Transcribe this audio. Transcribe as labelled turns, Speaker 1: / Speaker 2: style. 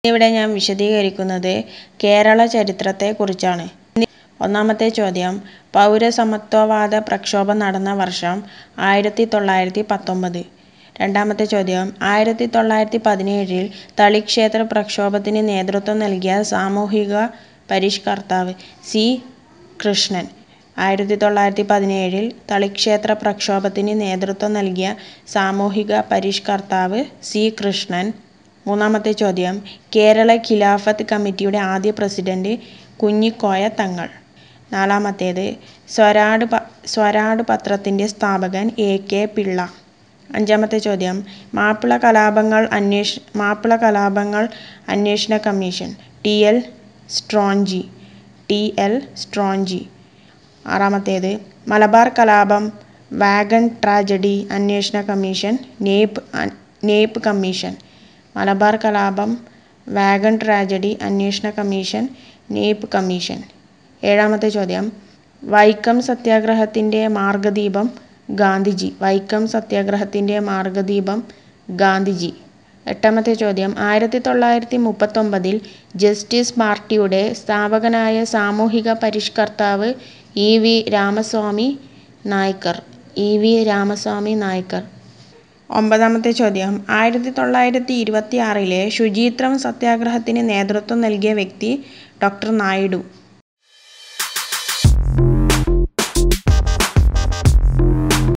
Speaker 1: ഇവിടെ ഞാൻ വിശദീകരിക്കുന്നത് കേരള ചരിത്രത്തെക്കുറിച്ചാണ് ഒന്നാമത്തെ ചോദ്യം പൗരസമത്വവാദ പ്രക്ഷോഭം നടന്ന വർഷം ആയിരത്തി തൊള്ളായിരത്തി പത്തൊമ്പത് രണ്ടാമത്തെ ചോദ്യം ആയിരത്തി തൊള്ളായിരത്തി പതിനേഴിൽ തളിക്ഷേത്ര പ്രക്ഷോഭത്തിന് നേതൃത്വം നൽകിയ സാമൂഹിക പരിഷ്കർത്താവ് സി കൃഷ്ണൻ ആയിരത്തി തൊള്ളായിരത്തി പതിനേഴിൽ തളിക്ഷേത്ര പ്രക്ഷോഭത്തിന് നേതൃത്വം നൽകിയ സാമൂഹിക പരിഷ്കർത്താവ് സി കൃഷ്ണൻ മൂന്നാമത്തെ ചോദ്യം കേരള ഖിലാഫത്ത് കമ്മിറ്റിയുടെ ആദ്യ പ്രസിഡന്റ് കുഞ്ഞിക്കോയ തങ്ങൾ നാലാമത്തേത് സ്വരാട് പ സ്വരാട് പത്രത്തിൻ്റെ സ്ഥാപകൻ എ കെ പിള്ള അഞ്ചാമത്തെ ചോദ്യം മാപ്പിള കലാപങ്ങൾ അന്വേഷ മാപ്പിള കലാപങ്ങൾ അന്വേഷണ commission T L Strange T L Strange ആറാമത്തേത് മലബാർ കലാപം വാഗൺ ട്രാജഡി അന്വേഷണ commission Knapp Knapp commission Malabar കലാപം വാഗൺ ട്രാജഡി അന്വേഷണ കമ്മീഷൻ നേപ്പ് കമ്മീഷൻ ഏഴാമത്തെ ചോദ്യം വൈക്കം സത്യാഗ്രഹത്തിൻ്റെ മാർഗദീപം ഗാന്ധിജി വൈക്കം സത്യാഗ്രഹത്തിൻ്റെ മാർഗദീപം ഗാന്ധിജി എട്ടാമത്തെ ചോദ്യം ആയിരത്തി തൊള്ളായിരത്തി മുപ്പത്തൊമ്പതിൽ ജസ്റ്റിസ് പാർട്ടിയുടെ സ്ഥാപകനായ സാമൂഹിക പരിഷ്കർത്താവ് E V Ramasamy Naicker E V Ramasamy Naicker ഒമ്പതാമത്തെ ചോദ്യം ആയിരത്തി തൊള്ളായിരത്തി ഇരുപത്തി ആറിലെ ശുചിത്രം സത്യാഗ്രഹത്തിന് നേതൃത്വം നൽകിയ വ്യക്തി ഡോക്ടർ നായിഡു